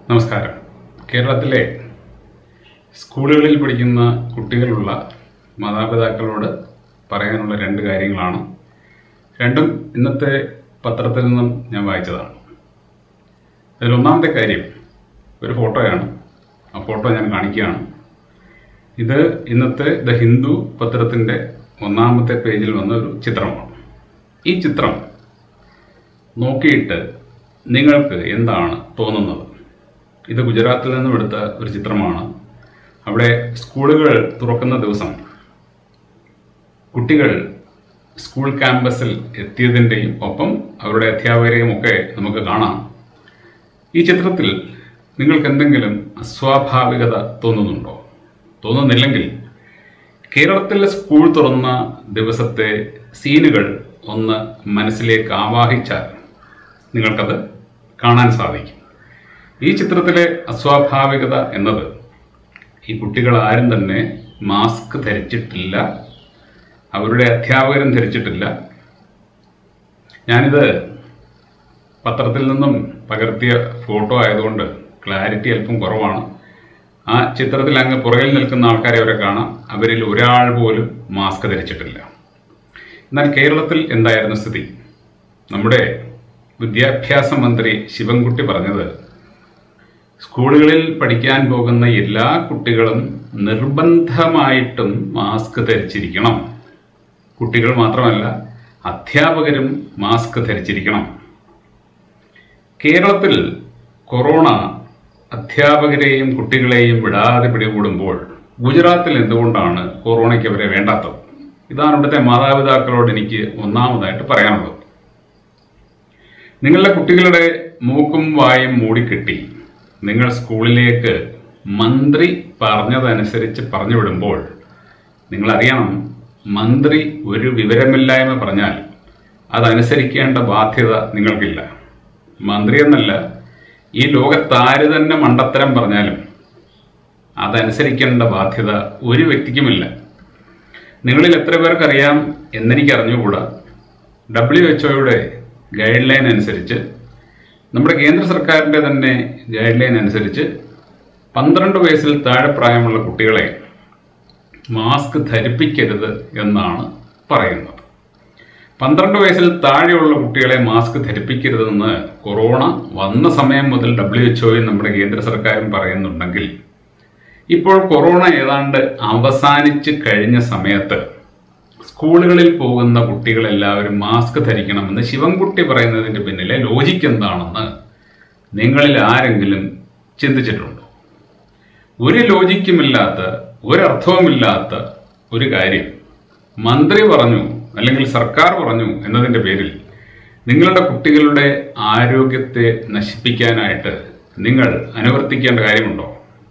നമസ്കാരം കേരളത്തിലെ സ്കൂളുകളിൽ പഠിക്കുന്ന കുട്ടികളുള്ള മാതാപിതാക്കളോട് പറയാനുള്ള രണ്ട് കാര്യങ്ങളാണ് രണ്ടും ഇന്നത്തെ പത്രത്തിൽ നിന്നും ഞാൻ വായിച്ചതാണ് അതിൽ ഒന്നാമത്തെ കാര്യം ഒരു ഫോട്ടോയാണ് ആ ഫോട്ടോ ഞാൻ കാണിക്കുകയാണ് ഇത് ഇന്നത്തെ ദ ഹിന്ദു പത്രത്തിൻ്റെ ഒന്നാമത്തെ പേജിൽ വന്ന ഒരു ചിത്രമാണ് ഈ ചിത്രം നോക്കിയിട്ട് നിങ്ങൾക്ക് എന്താണ് തോന്നുന്നത് ഇത് ഗുജറാത്തിൽ നിന്നും എടുത്ത ഒരു ചിത്രമാണ് അവിടെ സ്കൂളുകൾ തുറക്കുന്ന ദിവസം കുട്ടികൾ സ്കൂൾ ക്യാമ്പസിൽ എത്തിയതിൻ്റെയും ഒപ്പം അവരുടെ അധ്യാപകരെയും ഒക്കെ നമുക്ക് കാണാം ഈ ചിത്രത്തിൽ നിങ്ങൾക്ക് എന്തെങ്കിലും അസ്വാഭാവികത തോന്നുന്നുണ്ടോ തോന്നുന്നില്ലെങ്കിൽ കേരളത്തിലെ സ്കൂൾ തുറന്ന ദിവസത്തെ സീനുകൾ ഒന്ന് മനസ്സിലേക്ക് ആവാഹിച്ചാൽ നിങ്ങൾക്കത് കാണാൻ സാധിക്കും ഈ ചിത്രത്തിലെ അസ്വാഭാവികത എന്നത് ഈ കുട്ടികൾ ആരും തന്നെ മാസ്ക് ധരിച്ചിട്ടില്ല അവരുടെ അധ്യാപകരും ധരിച്ചിട്ടില്ല ഞാനിത് പത്രത്തിൽ നിന്നും പകർത്തിയ ഫോട്ടോ ആയതുകൊണ്ട് ക്ലാരിറ്റി അല്പം കുറവാണ് ആ ചിത്രത്തിൽ അങ്ങ് പുറകിൽ നിൽക്കുന്ന ആൾക്കാരെ അവരെ കാണാം അവരിൽ ഒരാൾ പോലും മാസ്ക് ധരിച്ചിട്ടില്ല എന്നാൽ കേരളത്തിൽ എന്തായിരുന്നു സ്ഥിതി നമ്മുടെ വിദ്യാഭ്യാസ മന്ത്രി ശിവൻകുട്ടി പറഞ്ഞത് സ്കൂളുകളിൽ പഠിക്കാൻ പോകുന്ന എല്ലാ കുട്ടികളും നിർബന്ധമായിട്ടും മാസ്ക് ധരിച്ചിരിക്കണം കുട്ടികൾ മാത്രമല്ല അധ്യാപകരും മാസ്ക് ധരിച്ചിരിക്കണം കേരളത്തിൽ കൊറോണ അധ്യാപകരെയും കുട്ടികളെയും വിടാതെ പിടികൂടുമ്പോൾ ഗുജറാത്തിൽ എന്തുകൊണ്ടാണ് കൊറോണയ്ക്ക് അവരെ വേണ്ടാത്തത് ഇതാണ് ഇവിടുത്തെ മാതാപിതാക്കളോട് എനിക്ക് ഒന്നാമതായിട്ട് പറയാനുള്ളത് നിങ്ങളുടെ കുട്ടികളുടെ മൂക്കും വായും മൂടിക്കെട്ടി നിങ്ങൾ സ്കൂളിലേക്ക് മന്ത്രി പറഞ്ഞതനുസരിച്ച് പറഞ്ഞു വിടുമ്പോൾ നിങ്ങളറിയണം മന്ത്രി ഒരു വിവരമില്ലായ്മ പറഞ്ഞാൽ അതനുസരിക്കേണ്ട ബാധ്യത നിങ്ങൾക്കില്ല മന്ത്രി എന്നല്ല ഈ ലോകത്താര് തന്നെ മണ്ടത്തരം പറഞ്ഞാലും അതനുസരിക്കേണ്ട ബാധ്യത ഒരു വ്യക്തിക്കുമില്ല നിങ്ങളിൽ എത്ര പേർക്കറിയാം എന്നെനിക്ക് അറിഞ്ഞുകൂടാ ഡബ്ല്യു എച്ച് ഒയുടെ ഗൈഡ് ലൈൻ അനുസരിച്ച് നമ്മുടെ കേന്ദ്ര സർക്കാരിൻ്റെ തന്നെ ഗൈഡ് ലൈൻ അനുസരിച്ച് പന്ത്രണ്ട് വയസ്സിൽ താഴെ പ്രായമുള്ള കുട്ടികളെ മാസ്ക് ധരിപ്പിക്കരുത് എന്നാണ് പറയുന്നത് പന്ത്രണ്ട് വയസ്സിൽ താഴെയുള്ള കുട്ടികളെ മാസ്ക് ധരിപ്പിക്കരുതെന്ന് കൊറോണ വന്ന സമയം മുതൽ ഡബ്ല്യു എച്ച്ഒയും നമ്മുടെ കേന്ദ്ര സർക്കാരും പറയുന്നുണ്ടെങ്കിൽ ഇപ്പോൾ കൊറോണ ഏതാണ്ട് അവസാനിച്ച് കഴിഞ്ഞ സമയത്ത് സ്കൂളുകളിൽ പോകുന്ന കുട്ടികളെല്ലാവരും മാസ്ക് ധരിക്കണമെന്ന് ശിവൻകുട്ടി പറയുന്നതിൻ്റെ പിന്നിലെ ലോജിക്ക് എന്താണെന്ന് നിങ്ങളിൽ ആരെങ്കിലും ചിന്തിച്ചിട്ടുണ്ടോ ഒരു ലോജിക്കുമില്ലാത്ത ഒരർത്ഥവുമില്ലാത്ത ഒരു കാര്യം മന്ത്രി പറഞ്ഞു അല്ലെങ്കിൽ സർക്കാർ പറഞ്ഞു എന്നതിൻ്റെ പേരിൽ നിങ്ങളുടെ കുട്ടികളുടെ ആരോഗ്യത്തെ നശിപ്പിക്കാനായിട്ട് നിങ്ങൾ അനുവർത്തിക്കേണ്ട കാര്യമുണ്ടോ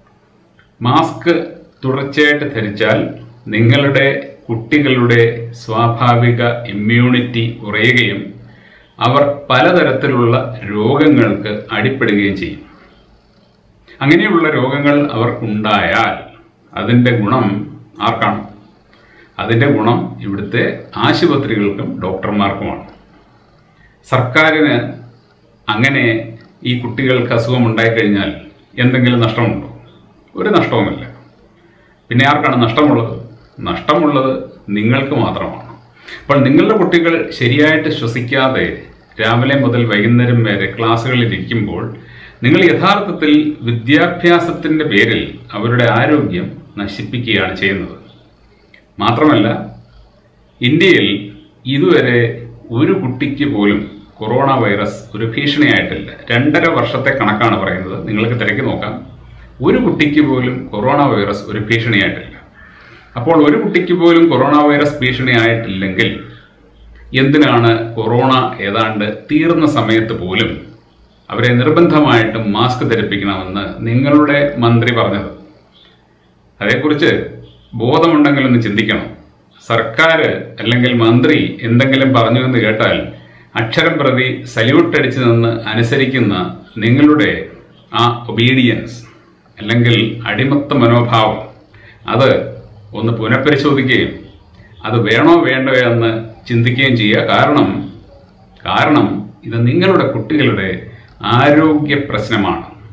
മാസ്ക് തുടർച്ചയായിട്ട് ധരിച്ചാൽ നിങ്ങളുടെ കുട്ടികളുടെ സ്വാഭാവിക ഇമ്മ്യൂണിറ്റി കുറയുകയും അവർ പലതരത്തിലുള്ള രോഗങ്ങൾക്ക് അടിപ്പെടുകയും ചെയ്യും അങ്ങനെയുള്ള രോഗങ്ങൾ അവർക്കുണ്ടായാൽ അതിൻ്റെ ഗുണം ആർക്കാണ് അതിൻ്റെ ഗുണം ഇവിടുത്തെ ആശുപത്രികൾക്കും ഡോക്ടർമാർക്കുമാണ് സർക്കാരിന് അങ്ങനെ ഈ കുട്ടികൾക്ക് അസുഖം ഉണ്ടായിക്കഴിഞ്ഞാൽ എന്തെങ്കിലും നഷ്ടമുണ്ടോ ഒരു നഷ്ടവുമില്ല പിന്നെ ആർക്കാണ് നഷ്ടമുള്ളത് നഷ്ടമുള്ളത് നിങ്ങൾക്ക് മാത്രമാണ് അപ്പോൾ നിങ്ങളുടെ കുട്ടികൾ ശരിയായിട്ട് ശ്വസിക്കാതെ രാവിലെ മുതൽ വൈകുന്നേരം വരെ ക്ലാസ്സുകളിൽ ഇരിക്കുമ്പോൾ നിങ്ങൾ യഥാർത്ഥത്തിൽ വിദ്യാഭ്യാസത്തിൻ്റെ പേരിൽ അവരുടെ ആരോഗ്യം നശിപ്പിക്കുകയാണ് ചെയ്യുന്നത് മാത്രമല്ല ഇന്ത്യയിൽ ഇതുവരെ ഒരു കുട്ടിക്ക് പോലും കൊറോണ വൈറസ് ഒരു ഭീഷണിയായിട്ടില്ല രണ്ടര വർഷത്തെ കണക്കാണ് പറയുന്നത് നിങ്ങൾക്ക് തിരക്കി നോക്കാം ഒരു കുട്ടിക്ക് പോലും കൊറോണ വൈറസ് ഒരു ഭീഷണിയായിട്ടില്ല അപ്പോൾ ഒരു കുട്ടിക്ക് പോലും കൊറോണ വൈറസ് ഭീഷണിയായിട്ടില്ലെങ്കിൽ എന്തിനാണ് കൊറോണ ഏതാണ്ട് തീർന്ന സമയത്ത് പോലും അവരെ നിർബന്ധമായിട്ടും മാസ്ക് ധരിപ്പിക്കണമെന്ന് നിങ്ങളുടെ മന്ത്രി പറഞ്ഞത് അതേക്കുറിച്ച് ബോധമുണ്ടെങ്കിൽ ഒന്ന് ചിന്തിക്കണം സർക്കാർ അല്ലെങ്കിൽ മന്ത്രി എന്തെങ്കിലും പറഞ്ഞു എന്ന് കേട്ടാൽ അക്ഷരം പ്രതി സല്യൂട്ട് അടിച്ചു നിന്ന് അനുസരിക്കുന്ന നിങ്ങളുടെ ആ ഒബീഡിയൻസ് അല്ലെങ്കിൽ അടിമത്ത മനോഭാവം അത് ഒന്ന് പുനഃപരിശോധിക്കുകയും അത് വേണോ വേണ്ടോ എന്ന് ചിന്തിക്കുകയും ചെയ്യുക കാരണം കാരണം ഇത് നിങ്ങളുടെ കുട്ടികളുടെ ആരോഗ്യ പ്രശ്നമാണ്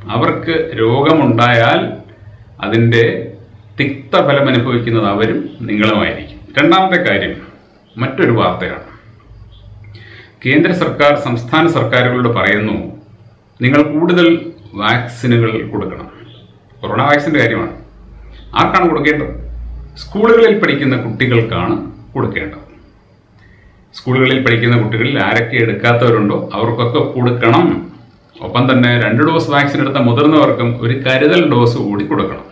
അവർക്ക് രോഗമുണ്ടായാൽ അതിൻ്റെ തിക്തഫലം അനുഭവിക്കുന്നത് അവരും നിങ്ങളുമായിരിക്കും രണ്ടാമത്തെ കാര്യം മറ്റൊരു വാർത്തയാണ് കേന്ദ്ര സർക്കാർ സംസ്ഥാന സർക്കാരുകളോട് പറയുന്നു നിങ്ങൾ കൂടുതൽ വാക്സിനുകൾ കൊടുക്കണം കൊറോണ വാക്സിൻ്റെ കാര്യമാണ് ആർക്കാണ് കൊടുക്കേണ്ടത് സ്കൂളുകളിൽ പഠിക്കുന്ന കുട്ടികൾക്കാണ് കൊടുക്കേണ്ടത് സ്കൂളുകളിൽ പഠിക്കുന്ന കുട്ടികളിൽ ആരൊക്കെ എടുക്കാത്തവരുണ്ടോ അവർക്കൊക്കെ കൊടുക്കണം ഒപ്പം തന്നെ രണ്ട് ഡോസ് വാക്സിൻ എടുത്ത മുതിർന്നവർക്കും ഒരു കരുതൽ ഡോസ് കൂടി കൊടുക്കണം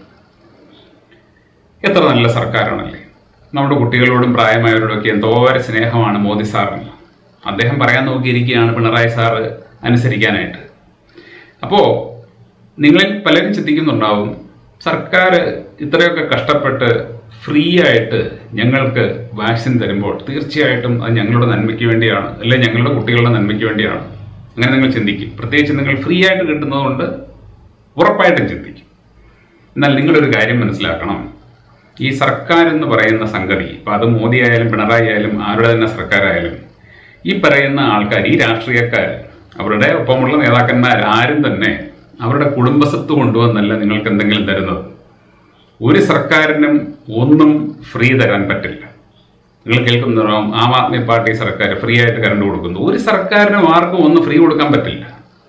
എത്ര നല്ല സർക്കാരാണല്ലേ നമ്മുടെ കുട്ടികളോടും പ്രായമായവരോടൊക്കെ എന്തോരെ സ്നേഹമാണ് മോദി സാറിന് അദ്ദേഹം പറയാൻ നോക്കിയിരിക്കുകയാണ് പിണറായി സാറ് അനുസരിക്കാനായിട്ട് അപ്പോൾ നിങ്ങളിൽ പലരും ചിന്തിക്കുന്നുണ്ടാവും സർക്കാർ ഇത്രയൊക്കെ കഷ്ടപ്പെട്ട് ഫ്രീ ആയിട്ട് ഞങ്ങൾക്ക് വാക്സിൻ തരുമ്പോൾ തീർച്ചയായിട്ടും അത് ഞങ്ങളുടെ നന്മയ്ക്ക് വേണ്ടിയാണ് അല്ലെ ഞങ്ങളുടെ കുട്ടികളുടെ നന്മയ്ക്ക് വേണ്ടിയാണ് അങ്ങനെ നിങ്ങൾ ചിന്തിക്കും പ്രത്യേകിച്ച് നിങ്ങൾ ഫ്രീ ആയിട്ട് കിട്ടുന്നതുകൊണ്ട് ഉറപ്പായിട്ടും ചിന്തിക്കും എന്നാൽ നിങ്ങളൊരു കാര്യം മനസ്സിലാക്കണം ഈ സർക്കാർ എന്ന് പറയുന്ന സംഗതി ഇപ്പം അത് മോദി ആയാലും പിണറായി ആയാലും ആരുടെ തന്നെ സർക്കാരായാലും ഈ പറയുന്ന ആൾക്കാർ ഈ രാഷ്ട്രീയക്കാർ അവരുടെ ഒപ്പമുള്ള നേതാക്കന്മാർ ആരും തന്നെ അവരുടെ കുടുംബസ്വത്ത് കൊണ്ടുവന്നല്ല നിങ്ങൾക്ക് എന്തെങ്കിലും തരുന്നത് ഒരു സർക്കാരിനും ഒന്നും ഫ്രീ തരാൻ പറ്റില്ല നിങ്ങൾ കേൾക്കുന്നുണ്ടാവും ആം ആദ്മി പാർട്ടി സർക്കാർ ഫ്രീ ആയിട്ട് കറണ്ട് കൊടുക്കുന്നു ഒരു സർക്കാരിനും ആർക്കും ഒന്നും ഫ്രീ കൊടുക്കാൻ പറ്റില്ല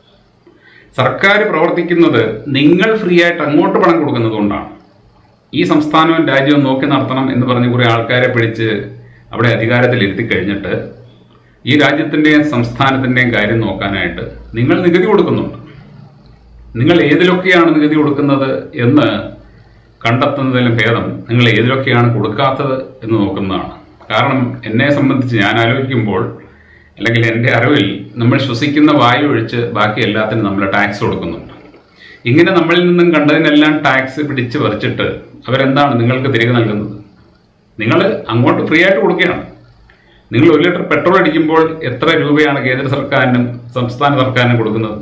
സർക്കാർ പ്രവർത്തിക്കുന്നത് നിങ്ങൾ ഫ്രീ ആയിട്ട് അങ്ങോട്ട് പണം കൊടുക്കുന്നത് കൊണ്ടാണ് ഈ സംസ്ഥാനവും രാജ്യവും നോക്കി നടത്തണം എന്ന് പറഞ്ഞ് കുറേ ആൾക്കാരെ പിടിച്ച് അവിടെ അധികാരത്തിൽ ഇരുത്തി കഴിഞ്ഞിട്ട് ഈ രാജ്യത്തിൻ്റെയും സംസ്ഥാനത്തിൻ്റെയും കാര്യം നോക്കാനായിട്ട് നിങ്ങൾ നികുതി കൊടുക്കുന്നുണ്ട് നിങ്ങൾ ഏതിലൊക്കെയാണ് നികുതി കൊടുക്കുന്നത് എന്ന് കണ്ടെത്തുന്നതിലും ഭേദം നിങ്ങൾ ഏതിലൊക്കെയാണ് കൊടുക്കാത്തത് എന്ന് നോക്കുന്നതാണ് കാരണം എന്നെ സംബന്ധിച്ച് ഞാൻ ആലോചിക്കുമ്പോൾ അല്ലെങ്കിൽ എൻ്റെ അറിവിൽ നമ്മൾ ശ്വസിക്കുന്ന വായു ഒഴിച്ച് ബാക്കി എല്ലാത്തിനും നമ്മൾ ടാക്സ് കൊടുക്കുന്നുണ്ട് ഇങ്ങനെ നമ്മളിൽ നിന്നും കണ്ടതിനെല്ലാം ടാക്സ് പിടിച്ച് പറിച്ചിട്ട് അവരെന്താണ് നിങ്ങൾക്ക് തിരികെ നൽകുന്നത് നിങ്ങൾ അങ്ങോട്ട് ഫ്രീ ആയിട്ട് കൊടുക്കുകയാണ് നിങ്ങൾ ഒരു ലിറ്റർ പെട്രോൾ അടിക്കുമ്പോൾ എത്ര രൂപയാണ് കേന്ദ്ര സർക്കാരിനും സംസ്ഥാന സർക്കാരിനും കൊടുക്കുന്നത്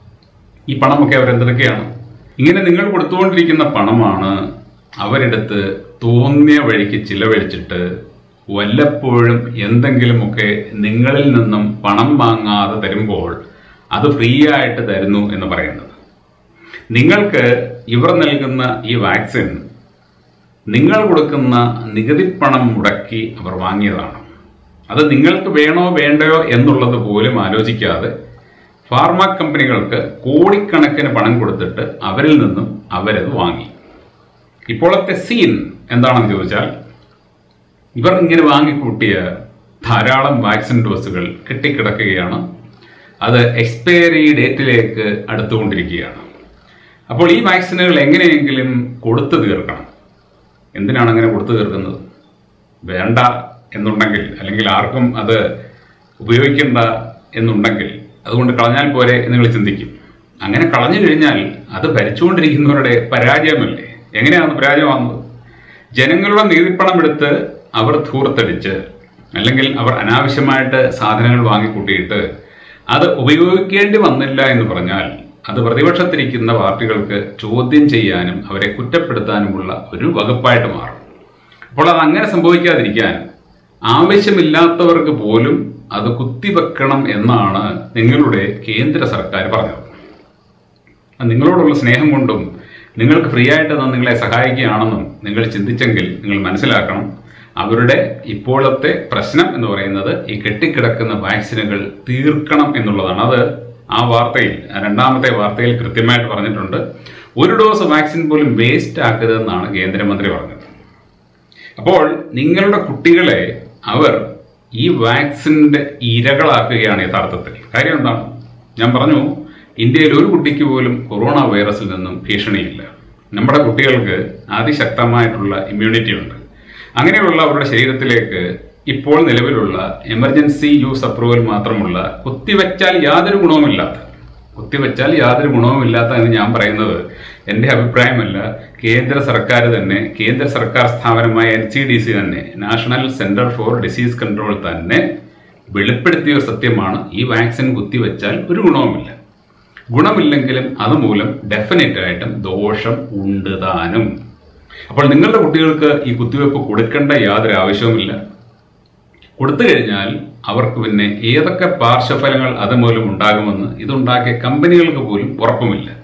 ഈ പണമൊക്കെ അവരെന്തൊക്കെയാണ് ഇങ്ങനെ നിങ്ങൾ കൊടുത്തുകൊണ്ടിരിക്കുന്ന പണമാണ് അവരെടുത്ത് തോന്നിയ വഴിക്ക് ചിലവഴിച്ചിട്ട് വല്ലപ്പോഴും എന്തെങ്കിലുമൊക്കെ നിങ്ങളിൽ നിന്നും പണം വാങ്ങാതെ തരുമ്പോൾ അത് ഫ്രീ ആയിട്ട് തരുന്നു എന്ന് പറയുന്നത് നിങ്ങൾക്ക് ഇവർ നൽകുന്ന ഈ വാക്സിൻ നിങ്ങൾ കൊടുക്കുന്ന നികുതി പണം മുടക്കി അവർ വാങ്ങിയതാണ് അത് നിങ്ങൾക്ക് വേണോ വേണ്ടയോ എന്നുള്ളത് പോലും ആലോചിക്കാതെ ഫാർമ കമ്പനികൾക്ക് കോടിക്കണക്കിന് പണം കൊടുത്തിട്ട് അവരിൽ നിന്നും അവരത് വാങ്ങി ഇപ്പോഴത്തെ സീൻ എന്താണെന്ന് ചോദിച്ചാൽ ഇവർ ഇങ്ങനെ വാങ്ങിക്കൂട്ടിയ ധാരാളം വാക്സിൻ ഡോസുകൾ കെട്ടിക്കിടക്കുകയാണ് അത് എക്സ്പയറി ഡേറ്റിലേക്ക് അടുത്തുകൊണ്ടിരിക്കുകയാണ് അപ്പോൾ ഈ വാക്സിനുകൾ എങ്ങനെയെങ്കിലും കൊടുത്തു തീർക്കണം എന്തിനാണ് അങ്ങനെ കൊടുത്തു തീർക്കുന്നത് വേണ്ട എന്നുണ്ടെങ്കിൽ അല്ലെങ്കിൽ ആർക്കും അത് ഉപയോഗിക്കണ്ട എന്നുണ്ടെങ്കിൽ അതുകൊണ്ട് കളഞ്ഞാൽ പോരെ എന്ന് നിങ്ങൾ ചിന്തിക്കും അങ്ങനെ കളഞ്ഞു കഴിഞ്ഞാൽ അത് ഭരിച്ചുകൊണ്ടിരിക്കുന്നവരുടെ പരാജയമല്ലേ എങ്ങനെയാണ് പരാജയമാകുന്നത് ജനങ്ങളുടെ നികുതിപ്പണം എടുത്ത് അവർ ധൂർത്തടിച്ച് അല്ലെങ്കിൽ അവർ അനാവശ്യമായിട്ട് സാധനങ്ങൾ വാങ്ങിക്കൂട്ടിയിട്ട് അത് ഉപയോഗിക്കേണ്ടി വന്നില്ല എന്ന് പറഞ്ഞാൽ അത് പ്രതിപക്ഷത്തിരിക്കുന്ന പാർട്ടികൾക്ക് ചോദ്യം ചെയ്യാനും അവരെ കുറ്റപ്പെടുത്താനുമുള്ള ഒരു വകുപ്പായിട്ട് മാറും അപ്പോൾ അത് അങ്ങനെ സംഭവിക്കാതിരിക്കാൻ ആവശ്യമില്ലാത്തവർക്ക് പോലും അത് കുത്തിവെക്കണം എന്നാണ് നിങ്ങളുടെ കേന്ദ്ര സർക്കാർ പറഞ്ഞത് അത് നിങ്ങളോടുള്ള സ്നേഹം കൊണ്ടും നിങ്ങൾക്ക് ഫ്രീ ആയിട്ട് അത് നിങ്ങളെ സഹായിക്കുകയാണെന്നും നിങ്ങൾ ചിന്തിച്ചെങ്കിൽ നിങ്ങൾ മനസ്സിലാക്കണം അവരുടെ ഇപ്പോഴത്തെ പ്രശ്നം എന്ന് പറയുന്നത് ഈ കെട്ടിക്കിടക്കുന്ന വാക്സിനുകൾ തീർക്കണം എന്നുള്ളതാണ് അത് ആ വാർത്തയിൽ ആ രണ്ടാമത്തെ വാർത്തയിൽ കൃത്യമായിട്ട് പറഞ്ഞിട്ടുണ്ട് ഒരു ഡോസ് വാക്സിൻ പോലും വേസ്റ്റ് ആക്കരുതെന്നാണ് കേന്ദ്രമന്ത്രി പറഞ്ഞത് അപ്പോൾ നിങ്ങളുടെ കുട്ടികളെ അവർ ഈ വാക്സിൻ്റെ ഇരകളാക്കുകയാണ് യഥാർത്ഥത്തിൽ കാര്യം എന്താണ് ഞാൻ പറഞ്ഞു ഇന്ത്യയിൽ ഒരു കുട്ടിക്ക് പോലും കൊറോണ വൈറസിൽ നിന്നും ഭീഷണിയില്ല നമ്മുടെ കുട്ടികൾക്ക് അതിശക്തമായിട്ടുള്ള ഇമ്മ്യൂണിറ്റി ഉണ്ട് അങ്ങനെയുള്ള അവരുടെ ശരീരത്തിലേക്ക് ഇപ്പോൾ നിലവിലുള്ള എമർജൻസി യൂസ് അപ്രൂവൽ മാത്രമുള്ള കുത്തിവെച്ചാൽ യാതൊരു ഗുണവുമില്ലാത്ത കുത്തിവെച്ചാൽ യാതൊരു ഗുണവുമില്ലാത്ത എന്ന് ഞാൻ പറയുന്നത് എൻ്റെ അഭിപ്രായമല്ല കേന്ദ്ര സർക്കാർ തന്നെ കേന്ദ്ര സർക്കാർ സ്ഥാപനമായ എൻ സി ഡി സി തന്നെ national centre for disease control തന്നെ വെളിപ്പെടുത്തിയ ഒരു സത്യമാണ് ഈ വാക്സിൻ കുത്തിവെച്ചാൽ ഒരു ഗുണവുമില്ല ഗുണമില്ലെങ്കിലും അതുമൂലം ഡെഫിനറ്റ് ആയിട്ടും ദോഷം ഉണ്ട് താനും അപ്പോൾ നിങ്ങളുടെ കുട്ടികൾക്ക് ഈ കുത്തിവെപ്പ് കൊടുക്കേണ്ട യാതൊരു ആവശ്യവുമില്ല കൊടുത്തു കഴിഞ്ഞാൽ അവർക്ക് പിന്നെ ഏതൊക്കെ പാർശ്വഫലങ്ങൾ അതുമൂലം ഉണ്ടാകുമെന്ന് ഇതുണ്ടാക്കിയ കമ്പനികൾക്ക് പോലും ഉറപ്പുമില്ല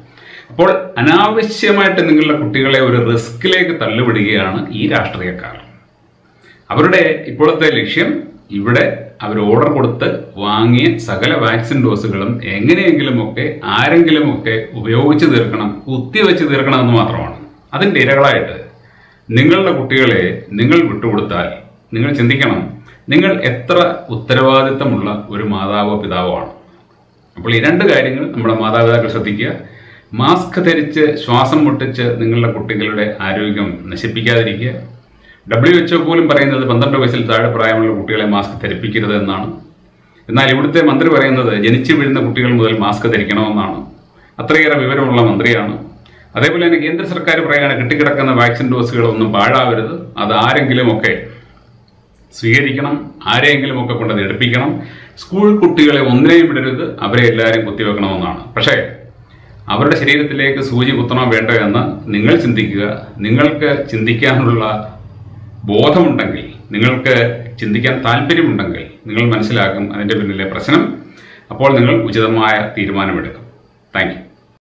അപ്പോൾ അനാവശ്യമായിട്ട് നിങ്ങളുടെ കുട്ടികളെ ഒരു റിസ്കിലേക്ക് തള്ളിവിടുകയാണ് ഈ രാഷ്ട്രീയക്കാർ അവരുടെ ഇപ്പോഴത്തെ ലക്ഷ്യം ഇവിടെ അവർ ഓർഡർ കൊടുത്ത് വാങ്ങിയ സകല വാക്സിൻ ഡോസുകളും എങ്ങനെയെങ്കിലുമൊക്കെ ആരെങ്കിലുമൊക്കെ ഉപയോഗിച്ച് തീർക്കണം കുത്തിവെച്ച് തീർക്കണം എന്ന് മാത്രമാണ് അതിൻ്റെ ഇരകളായിട്ട് നിങ്ങളുടെ കുട്ടികളെ നിങ്ങൾ വിട്ടുകൊടുത്താൽ നിങ്ങൾ ചിന്തിക്കണം നിങ്ങൾ എത്ര ഉത്തരവാദിത്തമുള്ള ഒരു മാതാവോ പിതാവോ ആണ് അപ്പോൾ ഈ രണ്ട് കാര്യങ്ങൾ നമ്മുടെ മാതാപിതാക്കൾ ശ്രദ്ധിക്കുക മാസ്ക് ധരിച്ച് ശ്വാസം മുട്ടിച്ച് നിങ്ങളുടെ കുട്ടികളുടെ ആരോഗ്യം നശിപ്പിക്കാതിരിക്കുക ഡബ്ല്യു എച്ച്ഒ പോലും പറയുന്നത് പന്ത്രണ്ട് വയസ്സിൽ താഴെ പ്രായമുള്ള കുട്ടികളെ മാസ്ക് ധരിപ്പിക്കരുത് എന്നാണ് എന്നാൽ ഇവിടുത്തെ മന്ത്രി പറയുന്നത് ജനിച്ചു വീഴുന്ന കുട്ടികൾ മുതൽ മാസ്ക് ധരിക്കണമെന്നാണ് അത്രയേറെ വിവരമുള്ള മന്ത്രിയാണ് അതേപോലെ തന്നെ കേന്ദ്ര സർക്കാർ പറയുകയാണ് കെട്ടിക്കിടക്കുന്ന വാക്സിൻ ഡോസുകളൊന്നും പാഴാവരുത് അത് ആരെങ്കിലുമൊക്കെ സ്വീകരിക്കണം ആരെയെങ്കിലും ഒക്കെ കൊണ്ടത് എടുപ്പിക്കണം സ്കൂൾ കുട്ടികളെ ഒന്നിനെയും വിടരുത് അവരെ എല്ലാവരും കുത്തിവെക്കണമെന്നാണ് പക്ഷേ അവരുടെ ശരീരത്തിലേക്ക് സൂചി കുത്തണോ വേണ്ടോ എന്ന് നിങ്ങൾ ചിന്തിക്കുക നിങ്ങൾക്ക് ചിന്തിക്കാനുള്ള ബോധമുണ്ടെങ്കിൽ നിങ്ങൾക്ക് ചിന്തിക്കാൻ താല്പര്യമുണ്ടെങ്കിൽ നിങ്ങൾ മനസ്സിലാക്കും അതിൻ്റെ പിന്നിലെ പ്രശ്നം അപ്പോൾ നിങ്ങൾ ഉചിതമായ തീരുമാനമെടുക്കും താങ്ക് യു